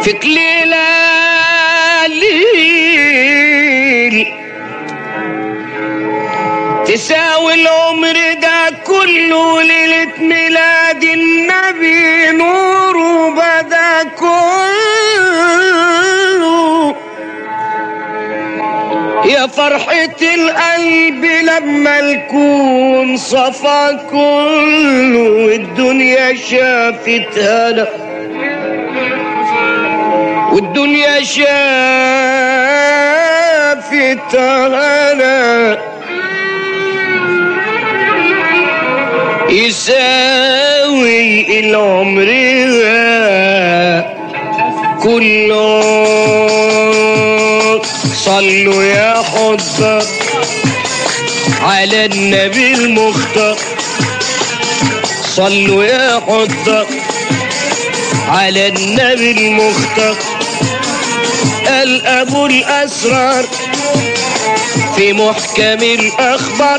فيك ليلة ليل تساوي العمر ده كله ليلة ميلاد النبي نوره بدا كله يا فرحة القلب لما الكون صفى كله والدنيا شافت هنا والدنيا شافت هنا يساوي العمر ده كله صلوا يا حضر على النبي المختار صلوا يا حضر على النبي المختار الأبو الأسرار في محكم الأخبار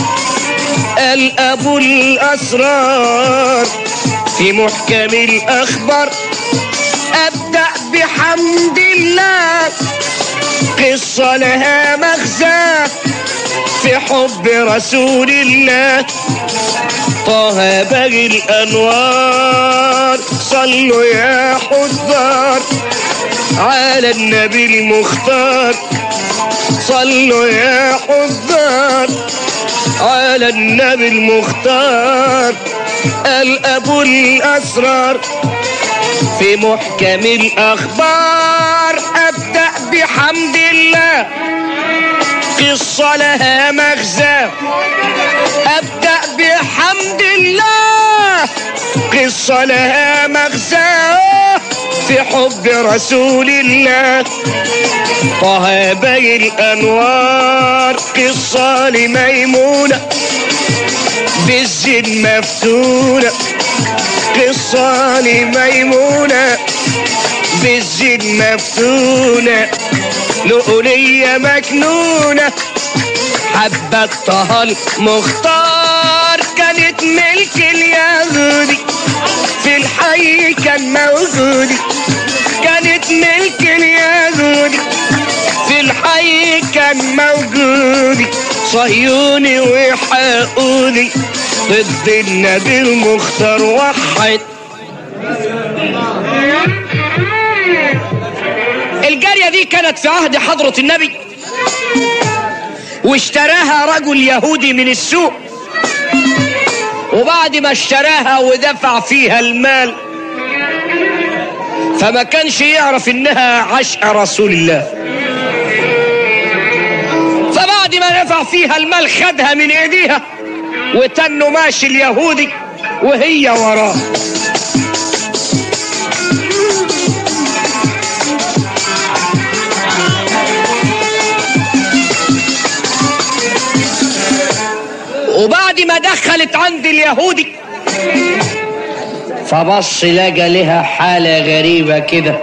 الأبو الأسرار في محكم الأخبار أبدأ بحمد الله قصة لها مغزى في حب رسول الله طه باقي الأنوار صلوا يا حضار على النبي المختار صلوا يا حضار على النبي المختار الأبو الأسرار في محكم الأخبار أبدأ بحمد الله قصة لها مغزى أبدأ بحمد الله قصة لها مغزى في حب رسول الله طه باقي الأنوار قصة لميمونة بالزين مفتونة قصة لميمونة بالزين مفتونة لؤلية مكنونة حبة طه المختار كانت ملك اليهودي في الحي كان موجودي كانت ملك اليهودي في الحي كان موجودي صهيوني وحقودي ضد النبي المختار وحد الجارية دي كانت في عهد حضرة النبي واشتراها رجل يهودي من السوق وبعد ما اشتراها ودفع فيها المال فما كانش يعرف انها عشق رسول الله فبعد ما دفع فيها المال خدها من ايديها وتنه ماشي اليهودي وهي وراه وبعد ما دخلت عند اليهودي فبص لقى لها حالة غريبة كده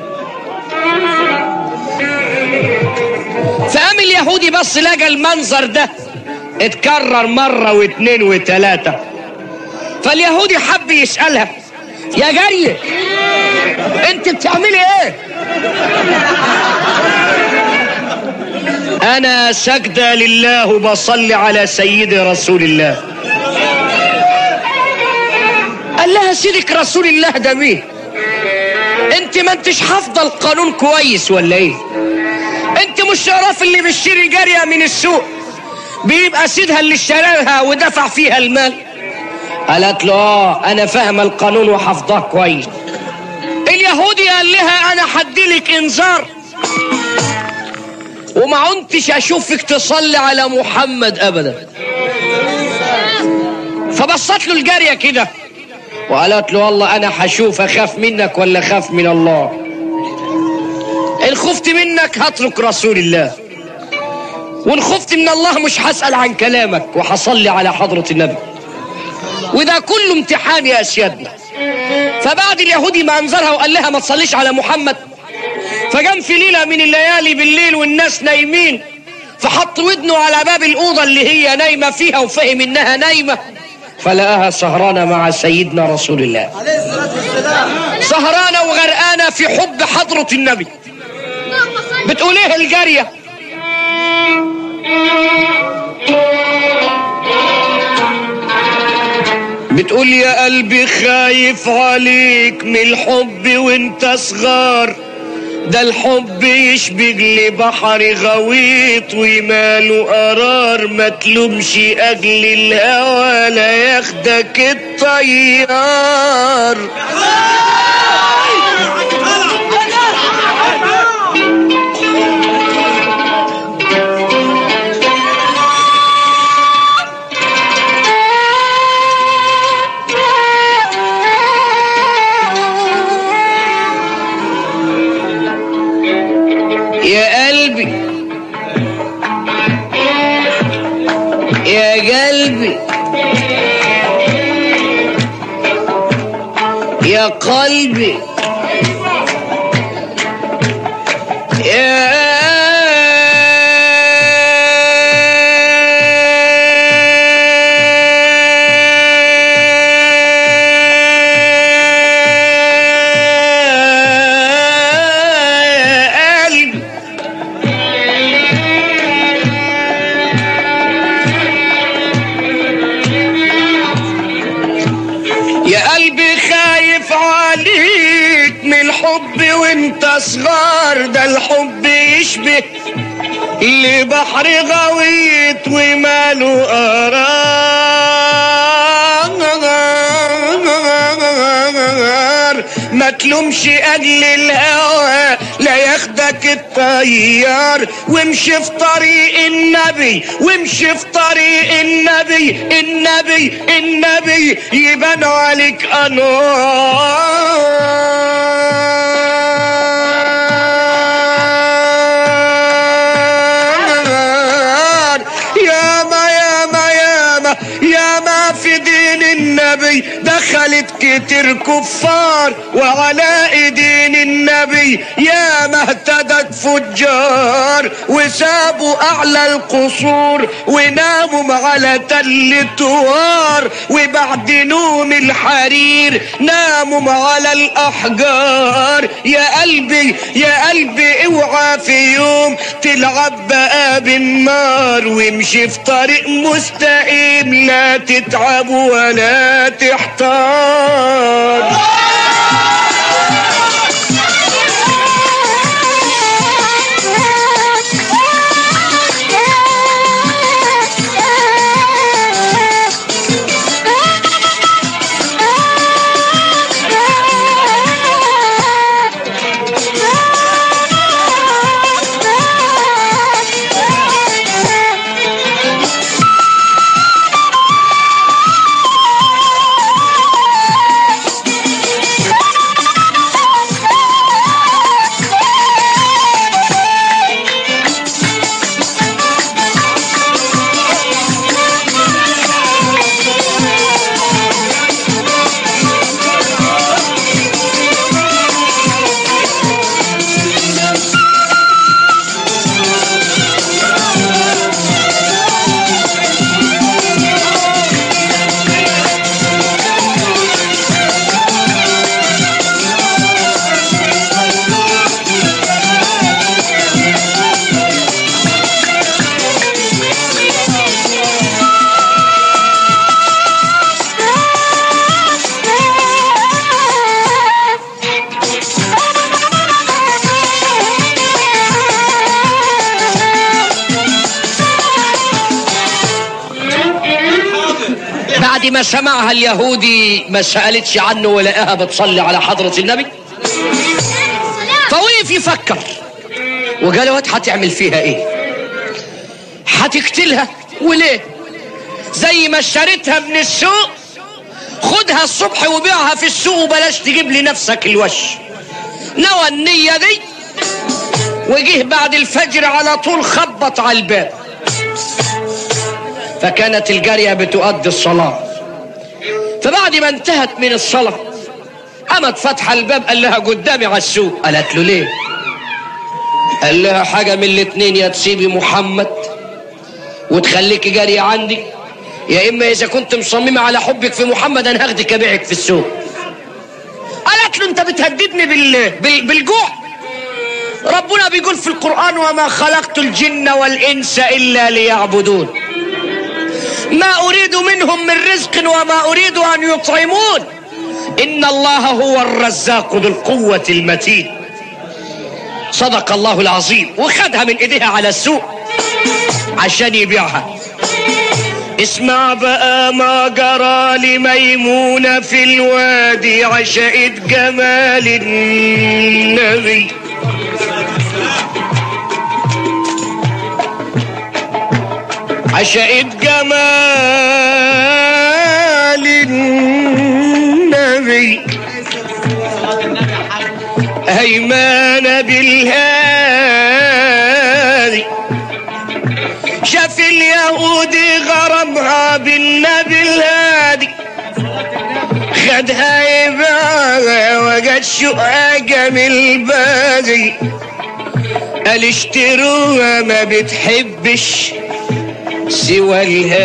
فقام اليهودي بص لقى المنظر ده اتكرر مرة واتنين وتلاتة فاليهودي حب يسألها يا جارية انت بتعملي ايه انا سجدة لله وبصلي على سيدي رسول الله قال لها سيدك رسول الله ده مين انت ما انتش حافظه القانون كويس ولا ايه انت مش تعرف اللي بيشتري جاريه من السوق بيبقى سيدها اللي اشتراها ودفع فيها المال قالت له اه انا فاهمه القانون وحافظاه كويس اليهودي قال لها انا حديلك انذار وما عنتش اشوفك تصلي على محمد ابدا فبصت له الجاريه كده وقالت له والله انا حشوف اخاف منك ولا اخاف من الله ان خفت منك هترك رسول الله وان خفت من الله مش هسأل عن كلامك وهصلي على حضرة النبي وده كله امتحان يا اسيادنا فبعد اليهودي ما انذرها وقال لها ما تصليش على محمد فجم في ليلة من الليالي بالليل والناس نايمين فحط ودنه على باب الأوضة اللي هي نايمة فيها وفهم إنها نايمة فلقاها سهرانة مع سيدنا رسول الله سهرانة وغرقانة نفسها في حب حضرة النبي بتقول ايه الجارية بتقول يا قلبي خايف عليك من الحب وانت صغار ده الحب يشبه لي بحر غويط وماله قرار ما تلومش اجل الهوى لا ياخدك الطيار يا قلبي يا قلبي يا قلبي يا قلبي يا قلبي خايف عليك من الحب وانت صغار ده الحب يشبه لبحر غويط وماله قرار ما تلومش اجل الهوى لا ياخدك الطيار وامشي في طريق النبي وامشي في طريق النبي النبي النبي يبان عليك انوار ياما ياما ياما ياما في دين النبي دخلت كتير كفار وعلى دين النبي ياما اهتدت فجار وسابوا اعلى القصور وناموا على تل التوار وبعد نوم الحرير ناموا على الاحجار يا قلبي يا قلبي اوعى في يوم تلعب بقى بالنار وامشي في طريق مستقيم لا تتعب ولا تحتار بعد ما سمعها اليهودي ما سألتش عنه ولقاها بتصلي على حضرة النبي فوقف يفكر وقال واد هتعمل فيها ايه هتقتلها وليه زي ما اشتريتها من السوق خدها الصبح وبيعها في السوق وبلاش تجيب لنفسك الوش نوى النية دي وجه بعد الفجر على طول خبط على الباب فكانت الجارية بتؤدي الصلاة فبعد ما انتهت من الصلاة قامت فتح الباب قال لها قدامي على السوق قالت له ليه قال لها حاجة من الاتنين يا تسيبي محمد وتخليكي جارية عندي يا إما إذا كنت مصممة على حبك في محمد أنا هاخدك أبيعك في السوق قالت له انت بتهددني بال... بال... بالجوع ربنا بيقول في القرآن وما خلقت الجن والإنس إلا ليعبدون ما أريد منهم من رزق وما أريد أن يطعمون إن الله هو الرزاق ذو القوة المتين صدق الله العظيم وخدها من إيديها على السوق عشان يبيعها اسمع بقى ما جرى لميمونة في الوادي عشقت جمال النبي عشقت جمال النبي هيمان بالهادي شاف اليهودي غرمها بالنبي الهادي خدها يباغى وقد شقها جميل باغي قال اشتروها ما بتحبش سوى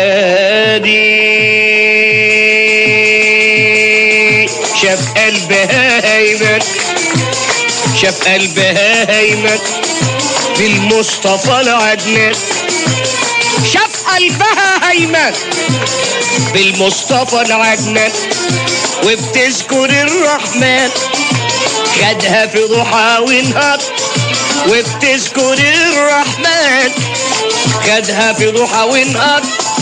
الهادي شاف قلبها هيمن شاف قلبها هيمن بالمصطفى العدنان شاف قلبها هيمن بالمصطفى العدنان وبتذكر الرحمن خدها في ضحى ونهار وبتذكر الرحمن خدها في ضحى ونهار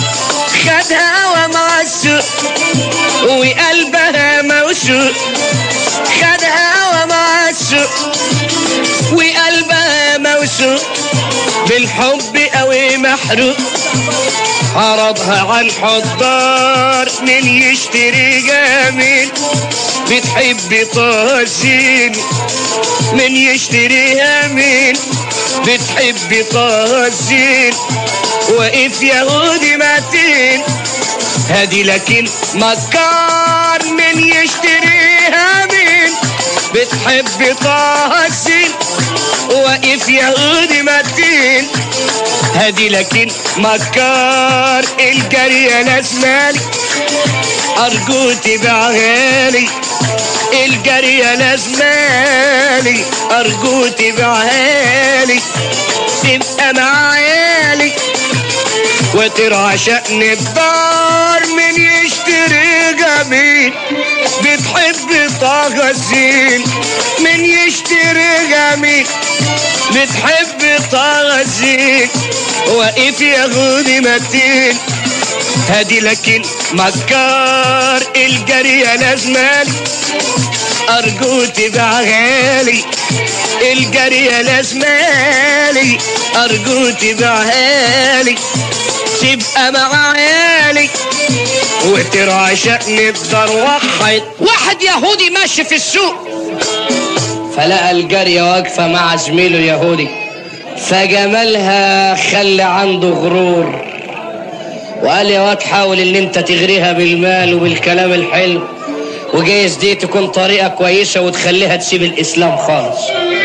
خدها ومع السوق وقلبها موسوق خدها ومع السوق وقلبها موسوق بالحب قوي محروق عرضها على الحضار من يشتري جميل بتحب طازين من يشتريها مين بتحب طازين واقف يهودي متين هادي لكن مكار من يشتريها مين بتحب طازين واقف يهودي متين هادي لكن مكار الجارية لازمالي أرجو تبيعها لي الجارية لازمالي أرجو تبيعها لي تبقى معايالي وترعى شأن الدار من يشتري جميل بتحب طه الزين من يشتري جميل بتحب طه الزين واقف يهودي متين هادي لكن مكار الجارية لازمالي أرجو تبيعها لي الجارية لازمالي أرجو تبيعها لي تبقى مع عيالي وترعى شأن الدار وحد واحد يهودي ماشي في السوق فلقى الجارية واقفة مع زميله اليهودي فجمالها خلى عنده غرور وقال يا واد حاول ان انت تغريها بالمال وبالكلام الحلو وجايز دي تكون طريقة كويسة وتخليها تسيب الاسلام خالص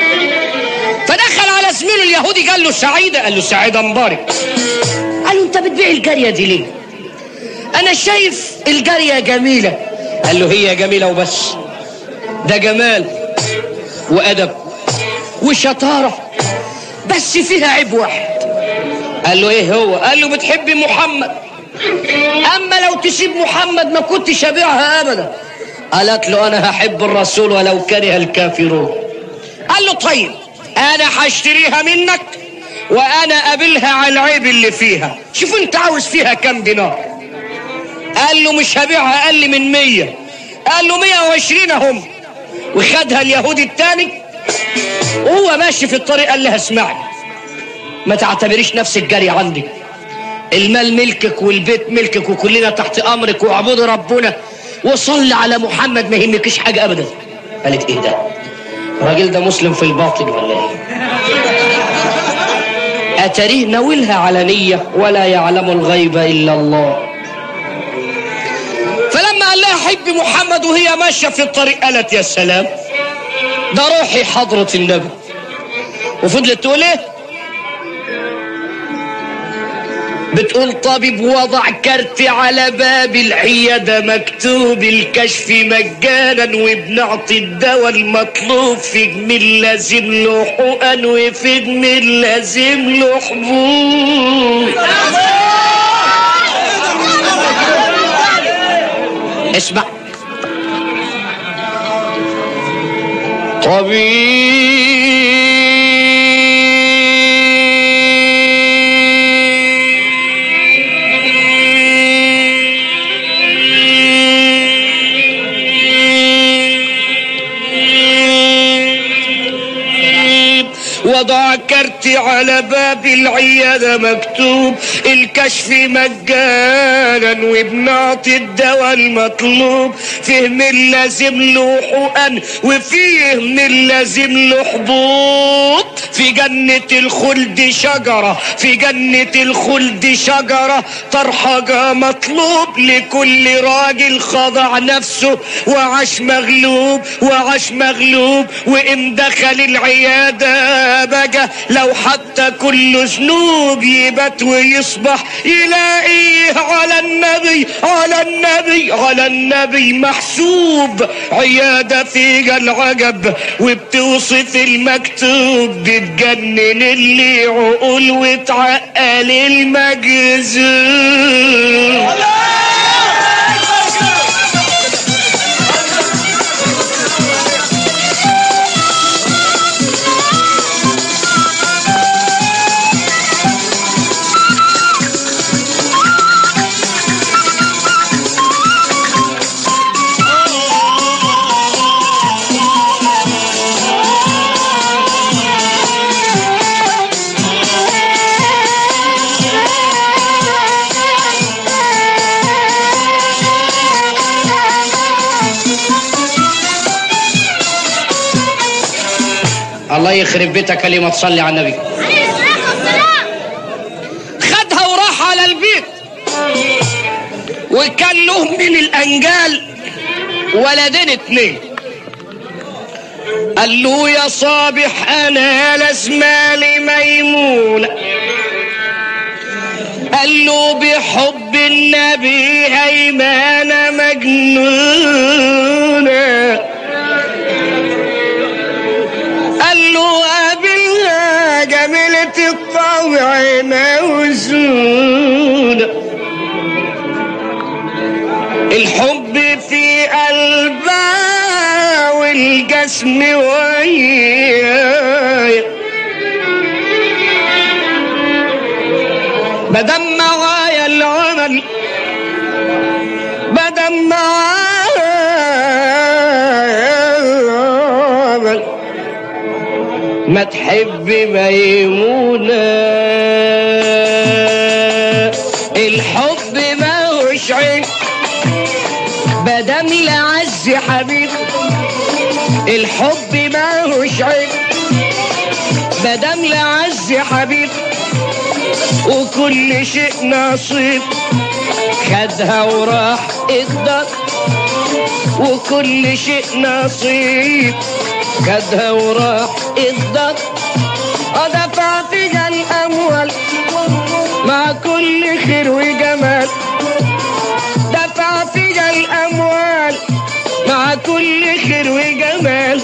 فدخل على زميله اليهودي قال له سعيدة قال له سعيدة مبارك قال له انت بتبيع الجارية دي ليه انا شايف الجارية جميلة قال له هي جميلة وبس ده جمال وادب وشطارة بس فيها عيب واحد قال له ايه هو قال له بتحب محمد اما لو تسيب محمد ما كنتش ابيعها ابدا قالت له انا هحب الرسول ولو كره الكافرون قال له طيب انا هشتريها منك وانا قابلها على العيب اللي فيها شوف انت عاوز فيها كام دينار قال له مش هبيعها اقل من مية قال له مية وعشرين هم وخدها اليهودي التاني وهو ماشي في الطريق قال لها اسمعي ما تعتبريش نفسك جاري عندي المال ملكك والبيت ملكك وكلنا تحت امرك واعبدي ربنا وصلي على محمد ما يهمكش حاجه ابدا قالت ايه ده الراجل ده مسلم في الباطن ولا ايه اتريه ناولها علنيه ولا يعلم الغيب الا الله فلما قال لها حب محمد وهي ماشيه في الطريق قالت يا سلام ده روحي حضره النبي وفضلت تقول ايه بتقول طبيب وضع كارت على باب العيادة مكتوب الكشف مجانا وبنعطي الدواء المطلوب في جميل لازم له حقن وفي جميل لازم له حبوب اسمع طبيب وضع كرتي على باب العيادة مكتوب الكشف مجانا وبنعطي الدواء المطلوب فيه من لازم له حقن وفيه من لازم له حبوب في جنة الخلد شجرة في جنة الخلد شجرة طرحجة مطلوب لكل راجل خضع نفسه وعاش مغلوب وعاش مغلوب وإن دخل العيادة بقى لو حتى كل ذنوب يبات ويصبح يلاقيه على النبي على النبي على النبي محسوب عيادة فيها العجب وبتوصف المكتوب بتجنن اللي عقول وتعقل المجذوب الله يخرب بيتك كلمة تصلي على النبي عليه الصلاة والسلام خدها وراح على البيت وكان له من الانجال ولدين اتنين قال له يا صابح انا لازمالي ميمونه قال له بحب النبي هيمانه مجنونه قال له قابلها جميلة الطبع موزونة الحب في قلبها والجسم وياي بدم معايا العمل بدم معايا العمل ما تحب ميمونة الحب ما هوش عيب بدم لعز حبيب الحب ما هوش عيب بدم لعز حبيب وكل شيء نصيب خدها وراح اقدر وكل شيء نصيب خدها وراح اقدر ودفع فيها الاموال مع كل خير وجمال دفع فيها الاموال مع كل خير وجمال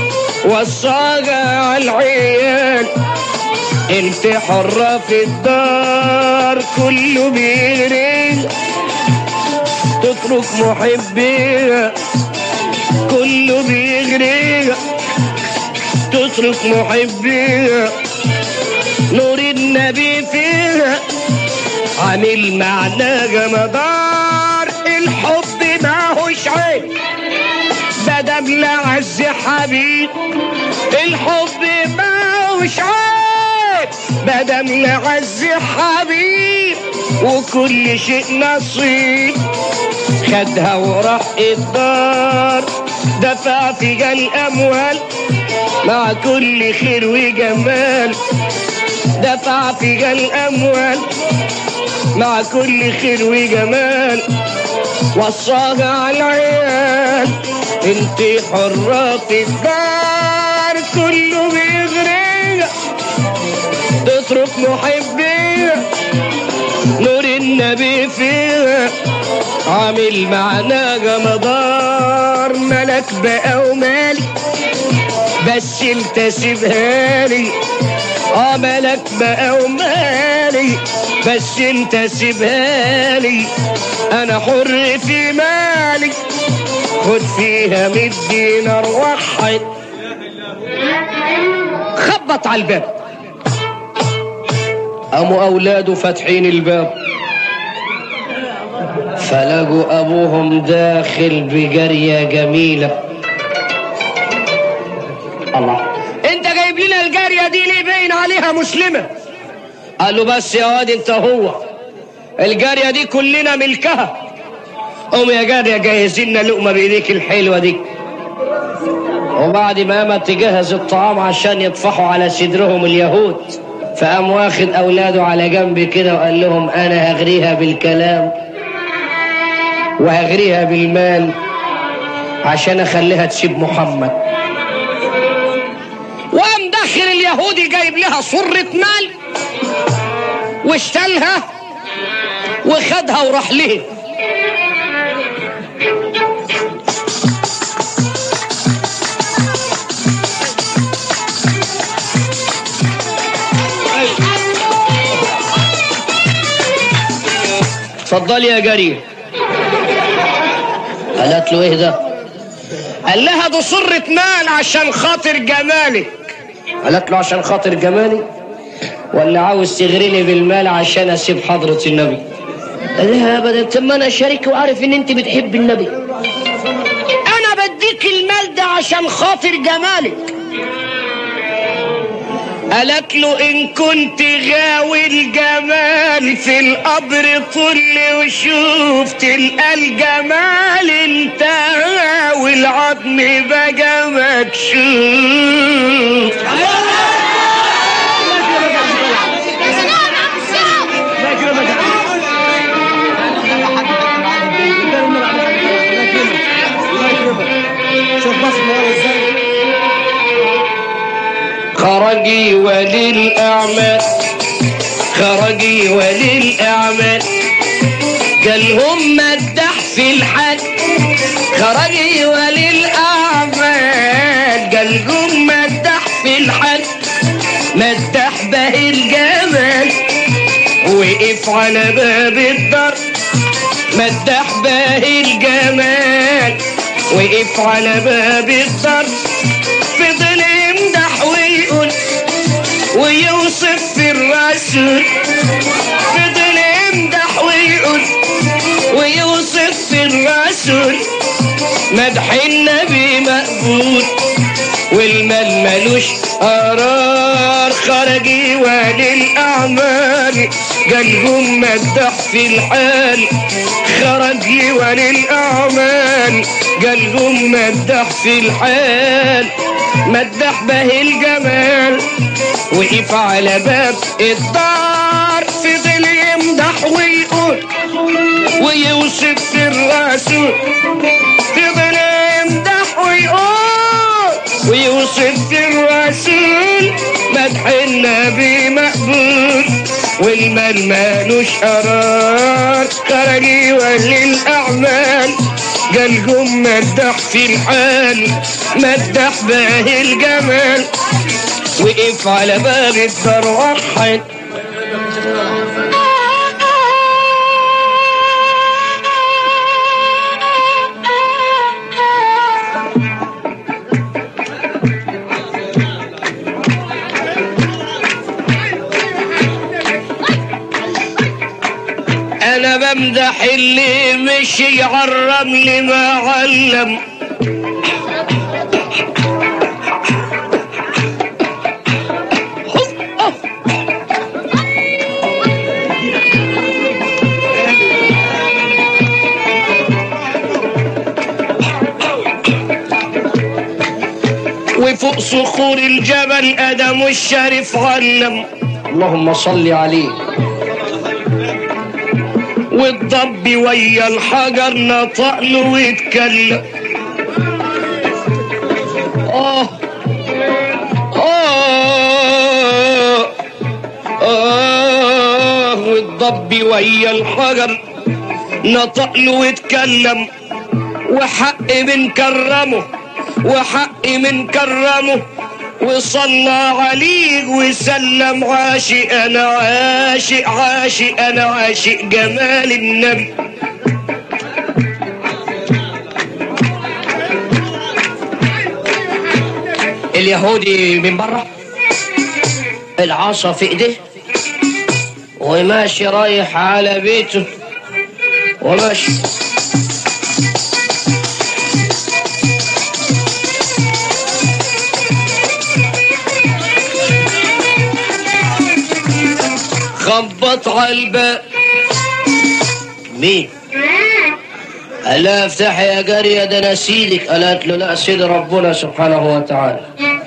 وصاها على العيال انت حرة في الدار كله بيغرق تترك محبيها كله بيغرق تترك محبيها نور النبي فيها عن المعنى جمدار الحب ما هوش عيب بدم لعز حبيب الحب ما هوش عيب بدم لعز حبيب وكل شيء نصيب خدها وراح الدار دفع فيها الاموال مع كل خير وجمال دفع فيها الاموال مع كل خير وجمال وصاها على العيال انت حرة في الدار كله بيغرق تترك محبيها نور النبي فيها عامل معنا مدار ملك بقى ومالي بس انت سيبها لي اه ملك بقى ومالي بس انت سيبها لي انا حر في مالي خد فيها مية دينار وحد خبط على الباب قاموا اولاده فاتحين الباب فلقوا ابوهم داخل بجاريه جميله الله انت جايب لنا الجاريه دي ليه باين عليها مسلمه قال له بس يا واد انت هو الجاريه دي كلنا ملكها قوم يا جاريه جهز لنا لقمه بايديك الحلوه دي وبعد ما قامت تجهز الطعام عشان يطفحوا على صدرهم اليهود فقام واخد اولاده على جنب كده وقال لهم انا هغريها بالكلام وهغريها بالمال عشان اخليها تسيب محمد وقام داخل اليهودي جايب لها صرة مال واشتلها وخدها وراح ليه اتفضلي يا جرير قالت له ايه ده قال لها دي صرة مال عشان خاطر جمالك قالت له عشان خاطر جمالي ولا عاوز تغريني بالمال عشان اسيب حضرة النبي قال لها ابدا طب ما انا شريك وعارف ان انت بتحب النبي انا بديك المال ده عشان خاطر جمالك قالت له ان كنت غاوي الجمال في القبر طل وشوف تلقى الجمال انت غاوي العظم بقى مكشوف سلام عم الشعب شوف بصمه ورا ازاي خرجي وللأعمال خرجي وللأعمال قالهم مدح في الحج خرجي وللأعمال قالهم مدح في الحج مدح به الجمال وقف على باب الدار مدح به الجمال وقف على باب الدار فضل يمدح ويقول ويوصف في الرسول فضل يمدح ويقول ويوصف في الرسول مدح النبي مقبول والمال ملوش قرار خرجي وللأعمال قلبهم مدح في الحال خرجي وللأعمال قلبهم مدح في الحال مدح به الجمال وقف على باب الدار فضل يمدح ويقول ويوصف في الرسول فضل يمدح ويقول ويوصف في الرسول مدح النبي مقبول والمال مالوش قرار خرجي وللأعمال قلبهم مدح في الحال مدح به الجمال وقف على باب الدار وحد انا بمدح اللي مشي عرم لي ما علم وفوق صخور الجبل ادم الشريف علم اللهم صل عليه والضب ويا الحجر نطق له ويتكلم آه آه آه والضب الضب ويا الحجر نطق له واتكلم وحق من كرمه وحق من كرمه وصلى عليه وسلم عاشق انا عاشق عاشق انا عاشق جمال النبي اليهودي من بره العصا في ايديه وماشي رايح على بيته وماشي خبط على الباب مين قال لها افتحي يا جارية ده انا سيدك قالت له لا سيد ربنا سبحانه وتعالى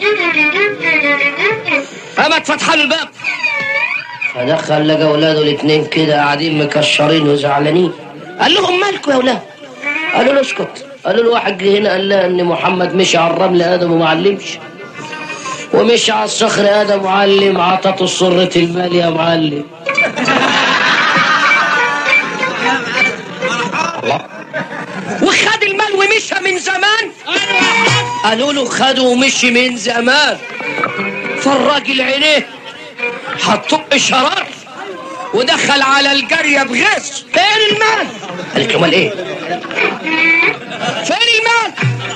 قامت فتح له الباب فدخل لقى اولاده الاثنين كده قاعدين مكشرين وزعلانين قال لهم مالكم يا اولاد قالوا له اسكت قالوا له واحد جه هنا قال لها ان محمد مشي على الرمل ادم وما علمش ومشي على الصخر ادم معلم عطته السرة المال يا معلم وخد المال ومشى من زمان قالوا له خده ومشي من زمان فالراجل عينيه هتطق شرار ودخل على الجارية بغش فين المال؟ قالت له مال ايه؟ فين المال؟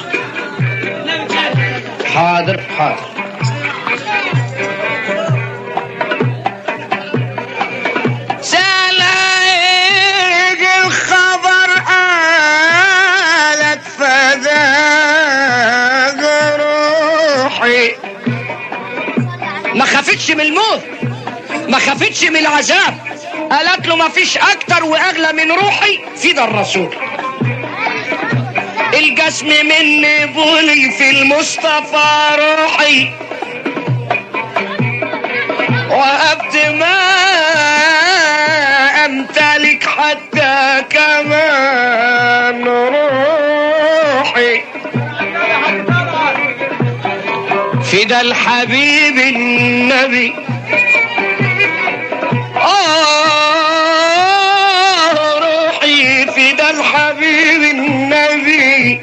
حاضر حاضر سلايق الخبر قالت فذاق روحي ما خافتش من الموت ما خافتش من العذاب قالت له ما فيش اكتر واغلى من روحي في ده الرسول الجسم مني بولي في المصطفى روحي وقبت ما امتلك حتى كمان روحي فدا الحبيب النبي آه روحي فدا الحبيب النبي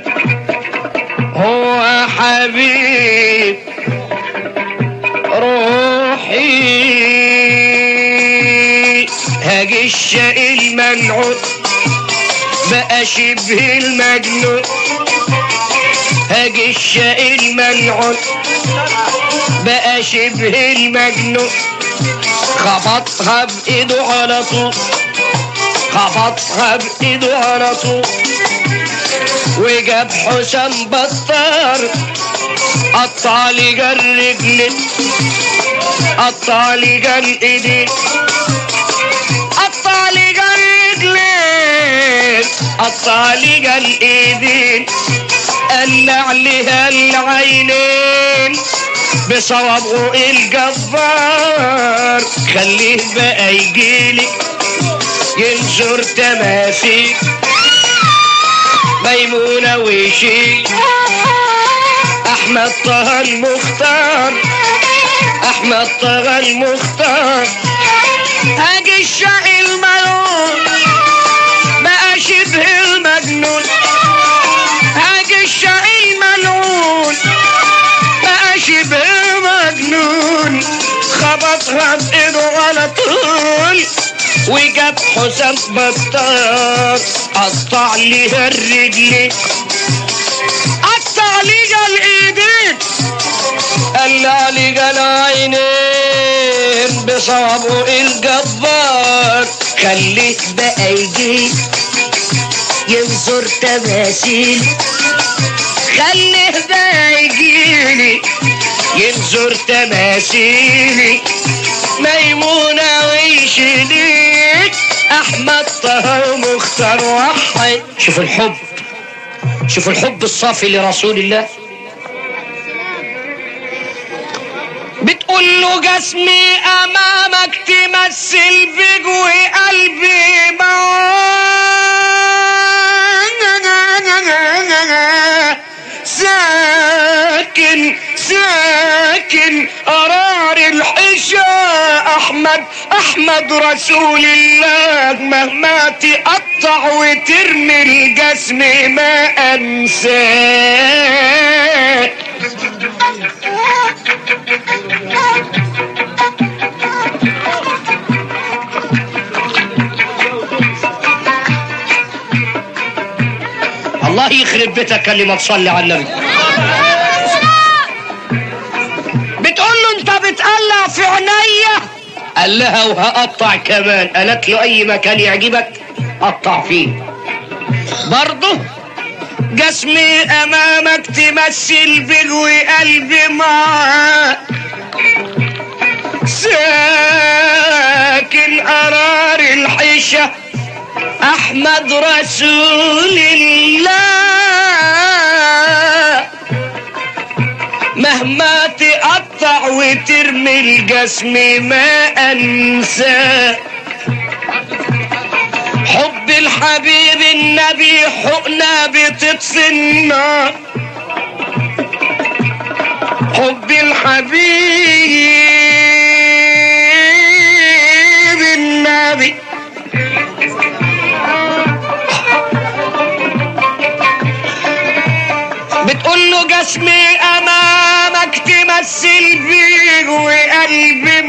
هو حبيب روحي هاجي الشقي المنعوت بقى شبه المجنون هاجي الشقي المنعوت بقى شبه المجنون خبطها بايده على طول خبطها بايده على طول وجاب حسام بطار قطع لي جر رجلي قطع لي جر ايدي قطع لي جر رجلي قطع لي جر ايدي قلع لها العينين بصوابه الجبار خليه بقى يجيلي ينشر تماثيل ميمونة وشيل أحمد طه المختار أحمد طه المختار هاجي الشقي الملعون بقى شبه المجنون هاجي الشقي الملعون بقى شبه مجنون خبطها بإيده على طول وجاب حسام بطار قطع ليها الرجلين قطع ليها الايدين قلع ليها العينين بصابه الجبار خليه بقى يجي ينظر تماثيل خليه بقى يجيلي ينظر تماثيلي ميمونة ويشيليك أحمد طه مختار وحي شوف الحب شوف الحب الصافي لرسول الله بتقول له جسمي أمامك تمثل بجوي قلبي معاك ساكن ساكن قرار الحشا احمد احمد احمد رسول الله مهما تقطع وترمي الجسم ما انساه الله يخرب بيتك اللي ما تصلي على النبي بتقول له انت بتقلع في عينيا قال لها وهقطع كمان قالت له اي مكان يعجبك قطع فيه برضه جسمي امامك تمثل بيه وقلبي معاك ساكن قرار الحشه احمد رسول الله مهما تقطع وترمي الجسم ما انساه حب الحبيب النبي حقنا بتطفي النار حب الحبيب النبي بتقول له جسمي امامك تمثل بيه وقلبي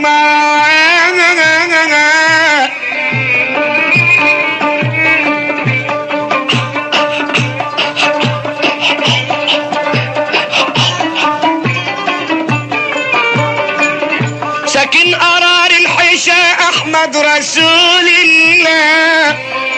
معاك ساكن قرار الحيشة احمد رسول الله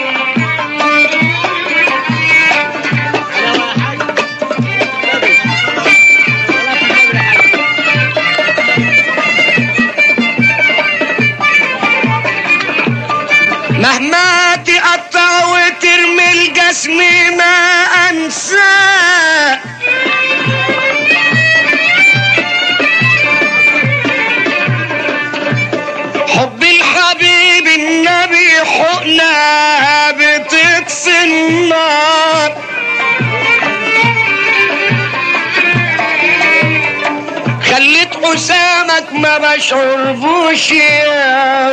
مهما تقطع وترمي الجسم ما انساه حب الحبيب النبي حقنا بتطفي النار خليت حسامك ما بشعربوش يا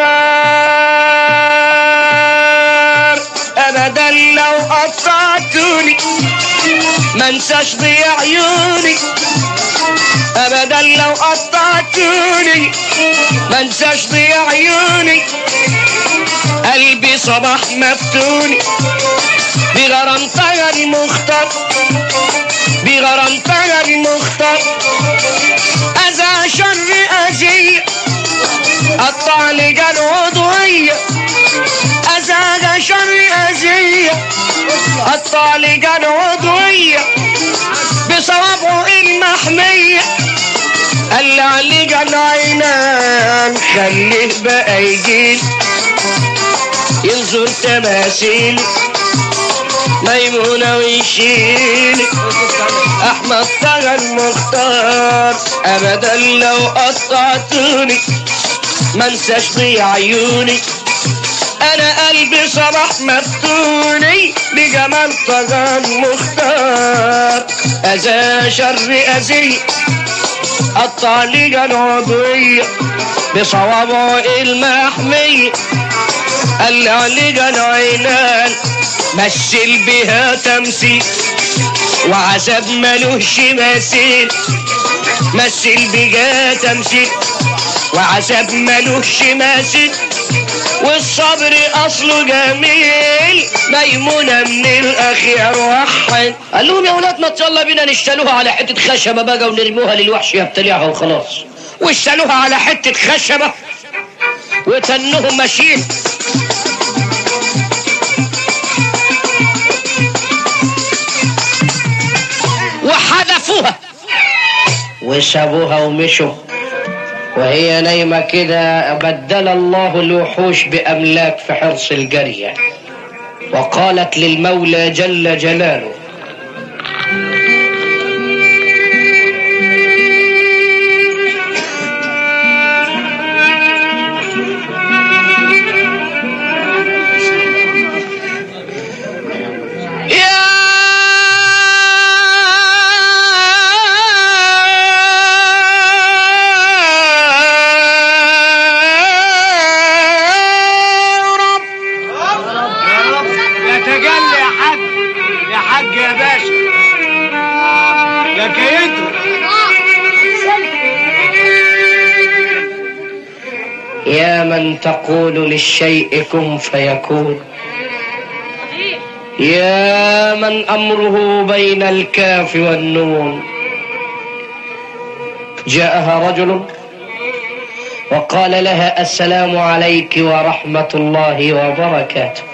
غدار ابدا لو قطعتوني ما انساش ضياع عيوني ابدا لو قطعتوني ما انساش ضياع عيوني قلبي صباح مفتوني بغرام طير المختار بغرام طير المختار أذى شر أذية قطع لجان عضوية أذى شر أذية قطع لجان عضوية بصوابعه المحمية قال علي جان عينان خليه بقى يجيل ينظر تماثيلي ميمونة ويشيلي احمد طغى المختار ابدا لو قطعتوني ما انساش ضيع عيوني انا قلبي صباح مفتوني بجمال طغى المختار اذى شر اذي قطع لي العضوية بصوابعه المحمية قال علي العينان مثل بها تمثيل وعذاب ملوش مثيل مثل بها تمثيل وعذاب ملوش مثيل والصبر اصله جميل ميمونة من الاخيار وحد قال لهم يا اولاد ما يلا بينا نشتلوها على حتة خشبة بقى ونرموها للوحش يبتلعها وخلاص واشتلوها على حتة خشبة وتنهم ماشيين وحذفوها وسابوها ومشوا وهي نايمة كده بدل الله الوحوش بأملاك في حرص الجرية وقالت للمولى جل جلاله يا حاج يا باشا يا كيدو يا من تقول للشيء كن فيكون يا من أمره بين الكاف والنون جاءها رجل وقال لها السلام عليك ورحمة الله وبركاته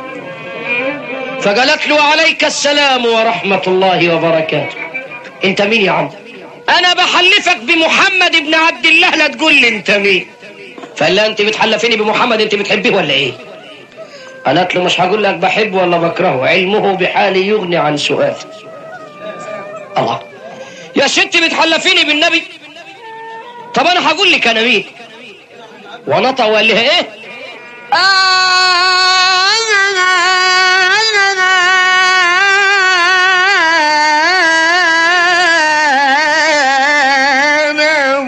فقالت له عليك السلام ورحمة الله وبركاته انت مين يا عم انا بحلفك بمحمد بن عبد الله لا تقول لي انت مين فقال لها انت بتحلفيني بمحمد انت بتحبيه ولا ايه قالت له مش هقول لك بحبه ولا بكرهه علمه بحالي يغني عن سؤال الله يا ست بتحلفيني بالنبي طب انا هقول لك انا مين ونطق وقال لها ايه أنا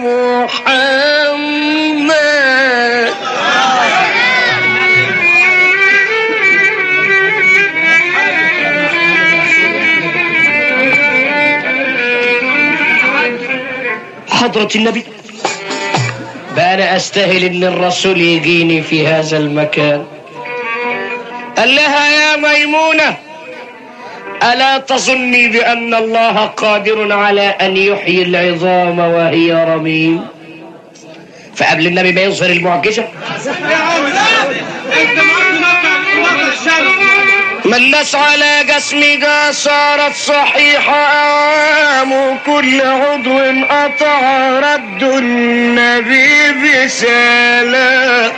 محمد حضرة النبي بقى أنا أستاهل إن الرسول يجيني في هذا المكان قال لها يا ميمونة ألا تظني بأن الله قادر على أن يحيي العظام وهي رميم فقبل النبي ما يظهر المعجزة يا عم انت معاك موقع موقع الشمس ملس على جسمك صارت صحيحة أعوام كل عضو قطع رد النبي بسلام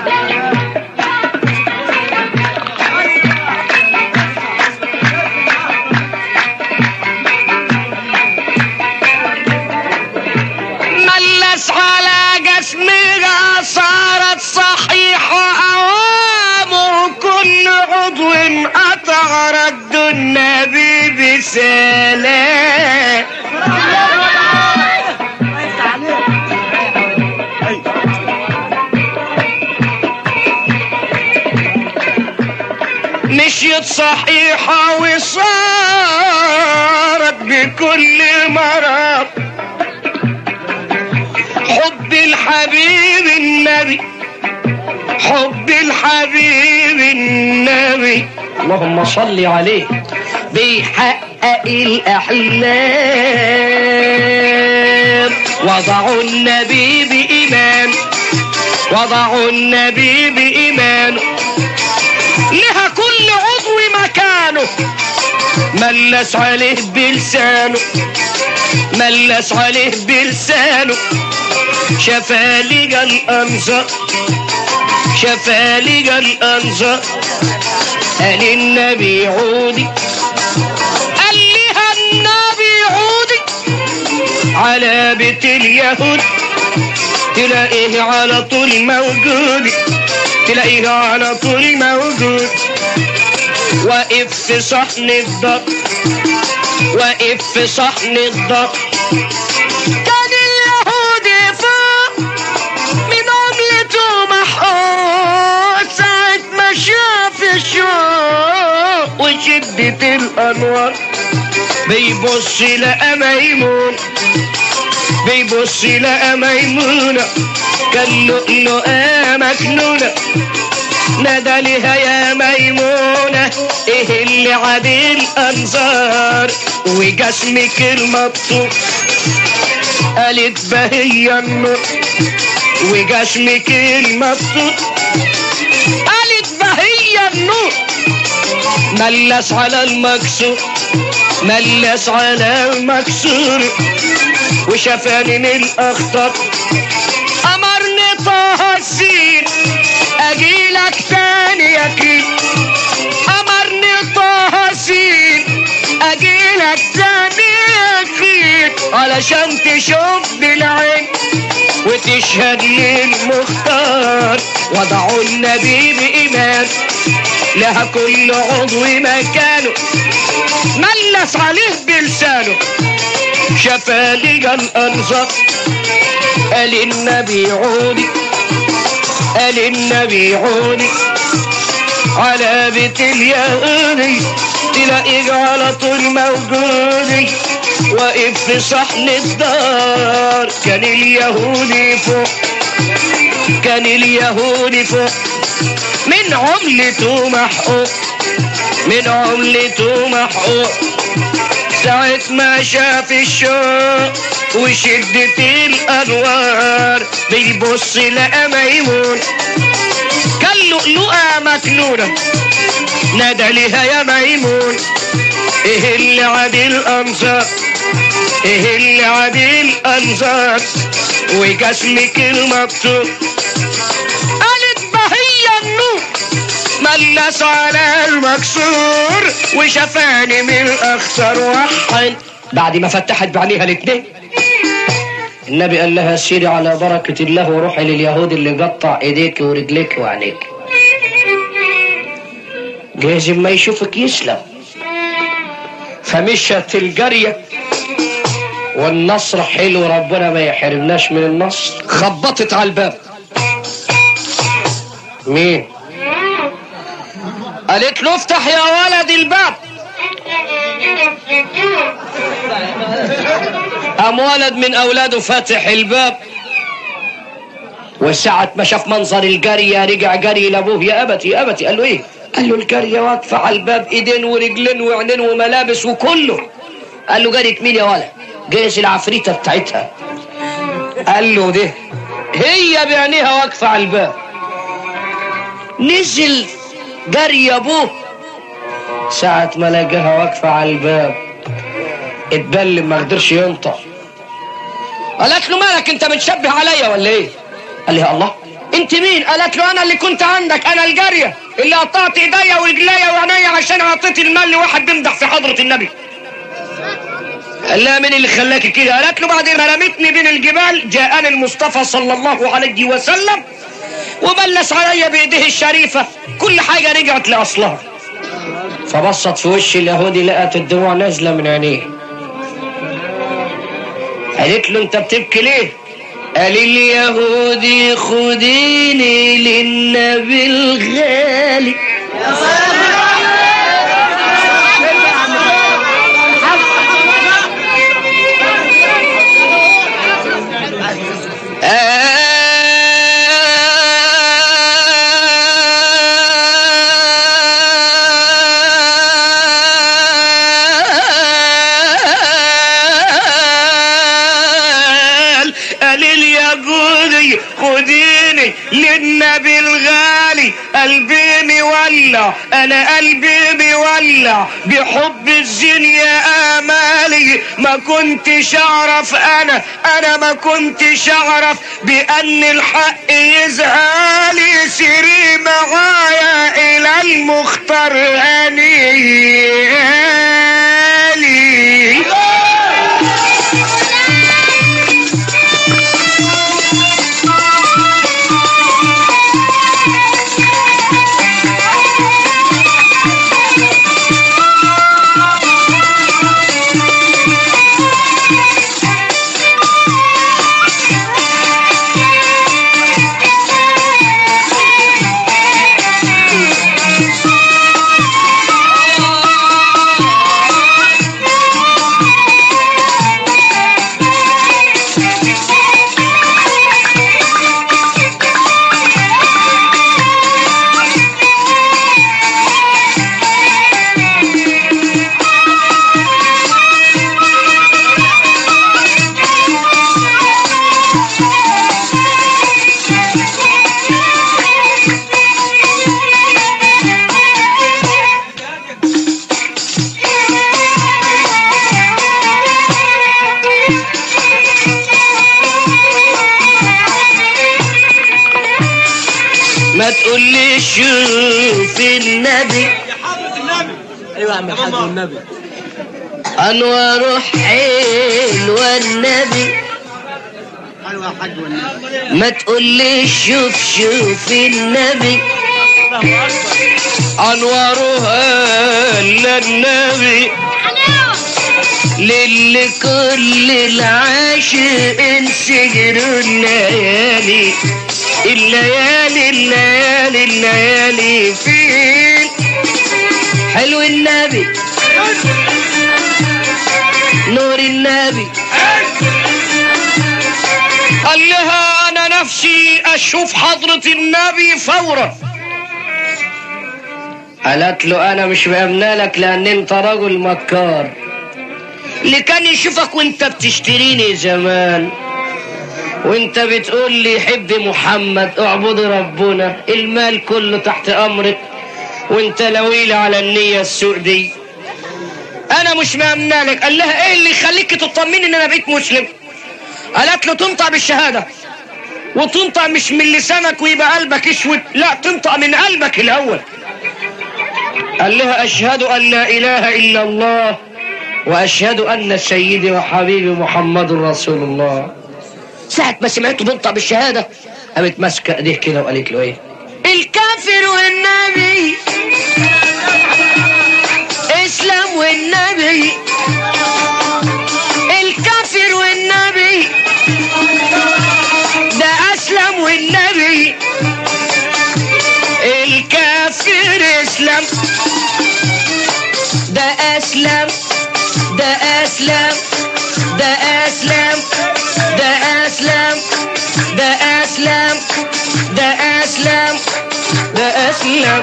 ملس على جسمك صارت صحيحة أوامر كل عضو قطع رد النبي بسلام مشيت صحيحة وصارت بكل مرض حب الحبيب النبي حب الحبيب النبي اللهم صل عليه بيحقق الأحلام وضعوا النبي بإيمان وضعوا النبي بإيمان لها كل عضو مكانه ملس عليه بلسانه ملس عليه بلسانه شفالق الأنظر شفالق الأنظر قال النبي عودي قال لها النبي عودي على بيت اليهود تلاقيه على طول موجود تلاقيه على طول موجود واقف في صحن الضب واقف في صحن الضب كان اليهودي فوق من عملته محقوق ساعة ما شاف الشوق وشدة الأنوار بيبص لقى ميمون بيبص لقى ميمونة كان لؤلؤة مكنونة نادى لها يا ميمونة ايه اللي عادي الانظار وجسمك المبسوط قالت بهي النور وجسمك المبسوط قالت بهي النور ملس على المكسور ملس على المكسور وشافاني من الاخطر امرني طه السين اجيلك تاني اكيد امرني طه السين اجيلك تاني اكيد علشان تشوف بالعين وتشهد للمختار وضعوا النبي بإيمان لها كل عضو مكانه ملس عليه بلسانه شفالق الأنظر قال النبي عودي قال النبي عودي على بيت اليهودي تلاقيك على طول موجود واقف في صحن الدار كان اليهودي فوق كان اليهودي فوق من عملته محقوق من عملته محقوق ساعة ما شاف الشوق وشدة الأنوار بيبص لقى ميمون كان لؤلؤة مكنونة نادى لها يا ميمون ايه اللي عادي الأنصار ايه اللي عادي الأنصار وجسمك المكتوب قالت ما هي النور ملس على المكسور وشفاني من الاخسر وحن بعد ما فتحت بعينيها الاتنين النبي قال لها سيري على بركة الله وروحي لليهود اللي قطع ايديك ورجليك وعينيك جايز ما يشوفك يسلم فمشت الجارية والنصر حلو ربنا ما يحرمناش من النصر خبطت على الباب مين قالت له افتح يا ولد الباب قام ولد من اولاده فاتح الباب وساعة ما شاف منظر الجارية رجع جري لابوه يا ابتي يا ابتي قال له ايه قال له الجارية واقفة على الباب ايدين ورجلين وعينين وملابس وكله قال له جارية مين يا ولد جايز العفريتة بتاعتها قال له ده هي بعينيها واقفة على الباب نزل جري ابوه ساعة ما لقاها واقفة على الباب اتبلم ما قدرش ينطق قالت له مالك انت متشبه عليا ولا ايه قال لها الله انت مين قالت له انا اللي كنت عندك انا الجارية اللي قطعت ايديا ورجليا وعينيا عشان اعطيت المال لواحد بيمدح في حضرة النبي قال لها مين اللي خلاك كده قالت له بعد ما رمتني بين الجبال جاءني المصطفى صلى الله عليه وسلم وبلس عليا بايديه الشريفة كل حاجة رجعت لأصلها فبصت في وش اليهودي لقت الدموع نازلة من عينيه قالت له انت بتبكي ليه قال اليهودي خديني للنبي الغالي قال قال اليهودي خديني للنبي الغالي قلبي مولع انا قلبي مولع بحب الزين يا امالي ما كنتش اعرف انا انا ما كنتش اعرف بان الحق يزعلي سيري معايا الى المختار هنيالي ما تقولي شوف النبي يا حضرة النبي ايوه يا عم الحاج والنبي انوار حلوة النبي ايوه يا حاج والنبي ما تقولي شوف شوف النبي الله اكبر انوارها للنبي للي كل العاشق سجروا الليالي الليالي الليالي الليالي فين حلو النبي نور النبي قال لها انا نفسي اشوف حضرة النبي فورا قالت له انا مش مأمنة لك لان انت رجل مكار اللي كان يشوفك وانت بتشتريني زمان وانت بتقول لي حب محمد اعبد ربنا المال كله تحت امرك وانت لويل على النية السوء دي انا مش مأمنة لك قال لها ايه اللي يخليك تطمني ان انا بقيت مسلم قالت له تنطق بالشهادة وتنطق مش من لسانك ويبقى قلبك اسود لا تنطق من قلبك الاول قال لها اشهد ان لا اله الا الله واشهد ان سيدي وحبيبي محمد رسول الله ساعة ما سمعته بنطق بالشهادة قامت ماسكة ايديه كده وقالت له ايه الكافر والنبي اسلام والنبي الكافر والنبي ده اسلم والنبي الكافر اسلم ده اسلم ده اسلم ده اسلم ده اسلم ده اسلم ده اسلم ده اسلم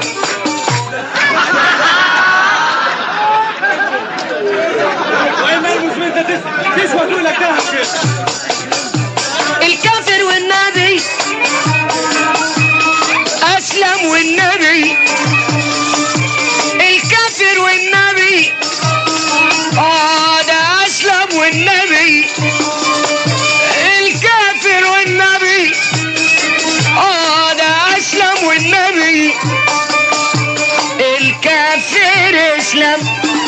واما المسلمين انت تس- تسوى تقول لك دهب كده الكافر والنبي اسلم والنبي الكافر والنبي اه ده اسلم والنبي الكافر والنبي اه ده اسلم والنبي الكافر اسلم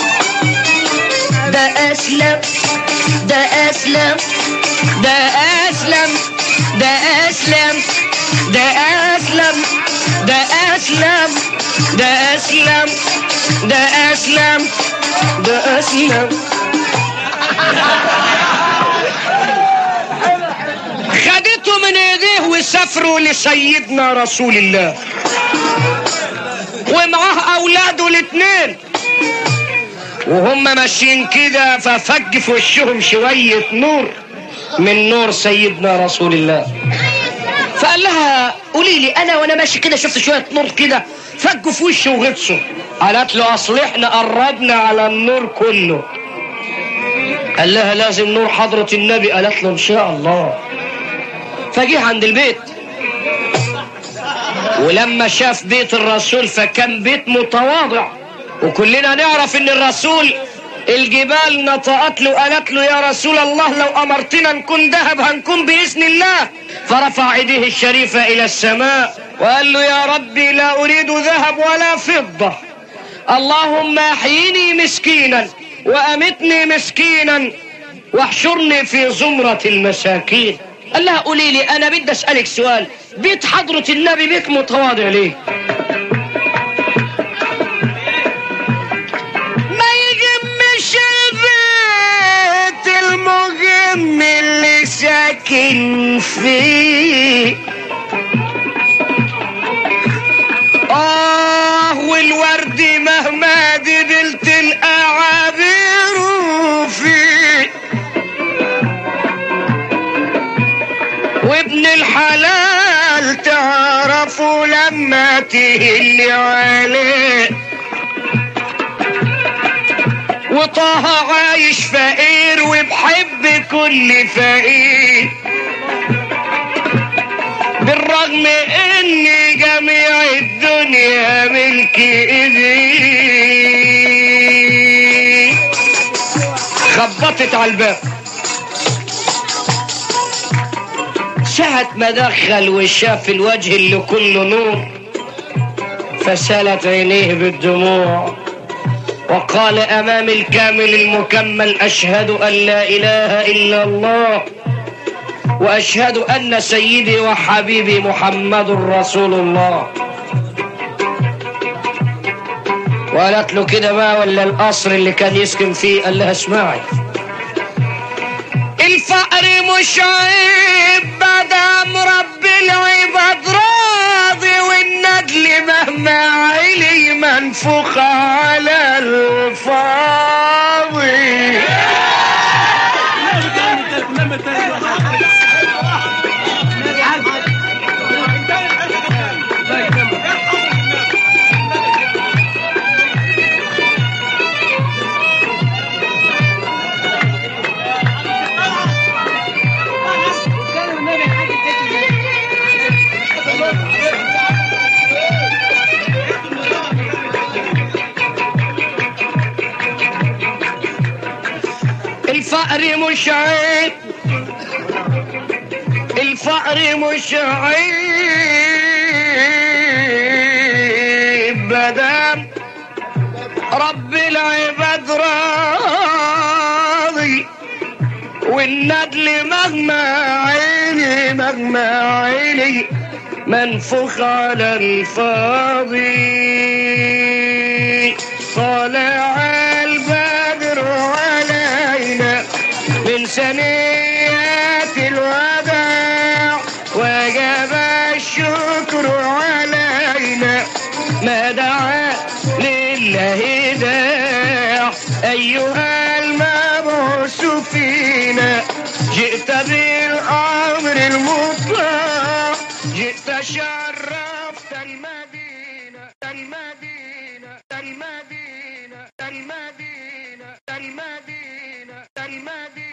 ده اسلم ده اسلم ده اسلم ده اسلم ده اسلم ده اسلم ده اسلم ده اسلم ده اسلم خدته من ايديه وسافروا لسيدنا رسول الله ومعاه اولاده الاثنين وهم ماشيين كده ففج في وشهم شوية نور من نور سيدنا رسول الله فقال لها قولي لي انا وانا ماشي كده شفت شوية نور كده فجوا في وشي وغطسوا قالت له اصل احنا قربنا على النور كله قال لها لازم نور حضرة النبي قالت له ان شاء الله فجه عند البيت ولما شاف بيت الرسول فكان بيت متواضع وكلنا نعرف ان الرسول الجبال نطقت له قالت له يا رسول الله لو امرتنا نكون ذهب هنكون باذن الله فرفع ايديه الشريفه الى السماء وقال له يا ربي لا اريد ذهب ولا فضه اللهم احيني مسكينا وامتني مسكينا واحشرني في زمره المساكين قال لها قولي لي انا بدي اسالك سؤال بيت حضره النبي بيت متواضع ليه ما يجمش البيت المهم اللي ساكن فيه آه والورد مهما دبلت الأعابير فيه وابن الحلال تعرفه لما تهل عليه وطه عايش فقير وبحب كل فقير بالرغم ان جميع الدنيا ملك ايدي خبطت على الباب ساعة ما دخل وشاف الوجه اللي كله نور فسالت عينيه بالدموع وقال امام الكامل المكمل اشهد ان لا اله الا الله واشهد ان سيدي وحبيبي محمد رسول الله وقالت له كده ما ولا القصر اللي كان يسكن فيه قال لها اسمعي الفقر مش عيب مدام رب العباد راضي والندل مهما علي من منفوخ على الفاضي الفقر مش عيب الفقر مش عيب مدام رب العباد راضي والندل مهما عيني مهما عيني منفوخ على الفاضي طالع البدر علينا من سنيات الوداع وجب الشكر علينا ما دعا لله داع أيها المبعوث فينا جئت بالأمر المطلق جئت شرفت المدينة المدينة المدينة المدينة المدينة المدينة